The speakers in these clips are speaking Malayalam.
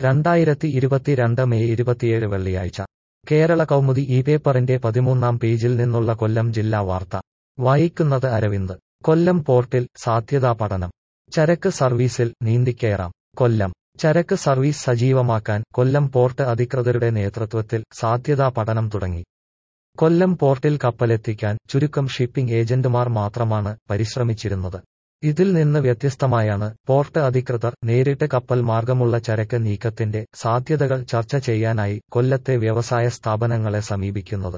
രണ്ടായിരത്തി ഇരുപത്തിരണ്ട് മെയ് ഇരുപത്തിയേഴ് വെള്ളിയാഴ്ച കേരള കൗമുദി ഈ പേപ്പറിന്റെ പതിമൂന്നാം പേജിൽ നിന്നുള്ള കൊല്ലം ജില്ലാ വാർത്ത വായിക്കുന്നത് അരവിന്ദ് കൊല്ലം പോർട്ടിൽ സാധ്യതാ പഠനം ചരക്ക് സർവീസിൽ നീന്തിക്കയറാം കൊല്ലം ചരക്ക് സർവീസ് സജീവമാക്കാൻ കൊല്ലം പോർട്ട് അധികൃതരുടെ നേതൃത്വത്തിൽ സാധ്യതാ പഠനം തുടങ്ങി കൊല്ലം പോർട്ടിൽ കപ്പലെത്തിക്കാൻ ചുരുക്കം ഷിപ്പിംഗ് ഏജന്റുമാർ മാത്രമാണ് പരിശ്രമിച്ചിരുന്നത് ഇതിൽ നിന്ന് വ്യത്യസ്തമായാണ് പോർട്ട് അധികൃതർ നേരിട്ട് കപ്പൽ മാർഗമുള്ള ചരക്ക് നീക്കത്തിന്റെ സാധ്യതകൾ ചർച്ച ചെയ്യാനായി കൊല്ലത്തെ വ്യവസായ സ്ഥാപനങ്ങളെ സമീപിക്കുന്നത്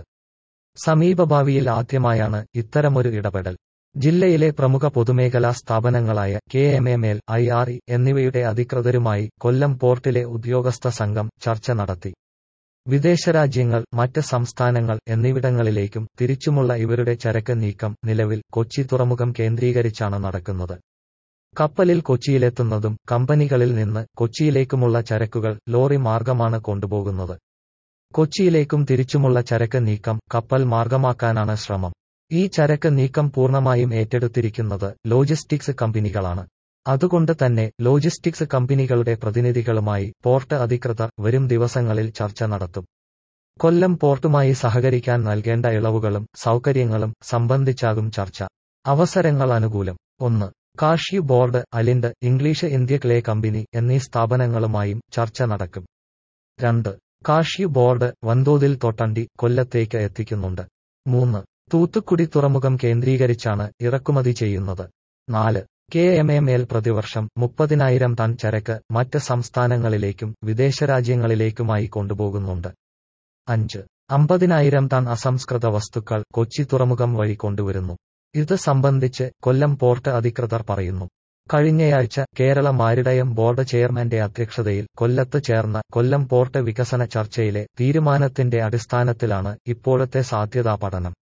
സമീപഭാവിയിൽ ആദ്യമായാണ് ഇത്തരമൊരു ഇടപെടൽ ജില്ലയിലെ പ്രമുഖ പൊതുമേഖലാ സ്ഥാപനങ്ങളായ K M M L I R E എന്നിവയുടെ അധികൃതരുമായി കൊല്ലം പോർട്ടിലെ ഉദ്യോഗസ്ഥ സംഘം ചർച്ച നടത്തി വിദേശരാജ്യങ്ങൾ മറ്റ് സംസ്ഥാനങ്ങൾ എന്നിവിടങ്ങളിലേക്കും തിരിച്ചുമുള്ള ഇവരുടെ ചരക്ക് നീക്കം നിലവിൽ കൊച്ചി തുറമുഖം കേന്ദ്രീകരിച്ചാണ് നടക്കുന്നത് കപ്പലിൽ കൊച്ചിയിലെത്തുന്നതും കമ്പനികളിൽ നിന്ന് കൊച്ചിയിലേക്കുമുള്ള ചരക്കുകൾ ലോറി മാർഗമാണ് കൊണ്ടുപോകുന്നത് കൊച്ചിയിലേക്കും തിരിച്ചുമുള്ള ചരക്ക് നീക്കം കപ്പൽ മാർഗമാക്കാനാണ് ശ്രമം ഈ ചരക്ക് നീക്കം പൂർണ്ണമായും ഏറ്റെടുത്തിരിക്കുന്നത് ലോജിസ്റ്റിക്സ് കമ്പനികളാണ് അതുകൊണ്ട് തന്നെ ലോജിസ്റ്റിക്സ് കമ്പനികളുടെ പ്രതിനിധികളുമായി പോർട്ട് അധികൃതർ വരും ദിവസങ്ങളിൽ ചർച്ച നടത്തും കൊല്ലം പോർട്ടുമായി സഹകരിക്കാൻ നൽകേണ്ട ഇളവുകളും സൗകര്യങ്ങളും സംബന്ധിച്ചാകും ചർച്ച അവസരങ്ങൾ അനുകൂലം ഒന്ന് cashew board Alind English India clay company എന്നീ സ്ഥാപനങ്ങളുമായും ചർച്ച നടക്കും രണ്ട് കാഷ്യു ബോർഡ് വൻതോതിൽ തൊട്ടണ്ടി കൊല്ലത്തേക്ക് എത്തിക്കുന്നുണ്ട് മൂന്ന് തൂത്തുക്കുടി തുറമുഖം കേന്ദ്രീകരിച്ചാണ് ഇറക്കുമതി ചെയ്യുന്നത് നാല് കെ എം എം എൽ പ്രതിവർഷം മുപ്പതിനായിരം ടൺ ചരക്ക് മറ്റ് സംസ്ഥാനങ്ങളിലേക്കും വിദേശരാജ്യങ്ങളിലേക്കുമായി കൊണ്ടുപോകുന്നുണ്ട് അഞ്ച് അമ്പതിനായിരം ടൺ അസംസ്കൃത വസ്തുക്കൾ കൊച്ചി തുറമുഖം വഴി കൊണ്ടുവരുന്നു ഇത് സംബന്ധിച്ച് കൊല്ലം പോർട്ട് അധികൃതർ പറയുന്നു കഴിഞ്ഞയാഴ്ച കേരള മാരിടയം ബോർഡ് ചെയർമാന്റെ അധ്യക്ഷതയിൽ കൊല്ലത്ത് ചേർന്ന കൊല്ലം പോർട്ട് വികസന ചർച്ചയിലെ തീരുമാനത്തിന്റെ അടിസ്ഥാനത്തിലാണ് ഇപ്പോഴത്തെ സാധ്യതാ പഠനം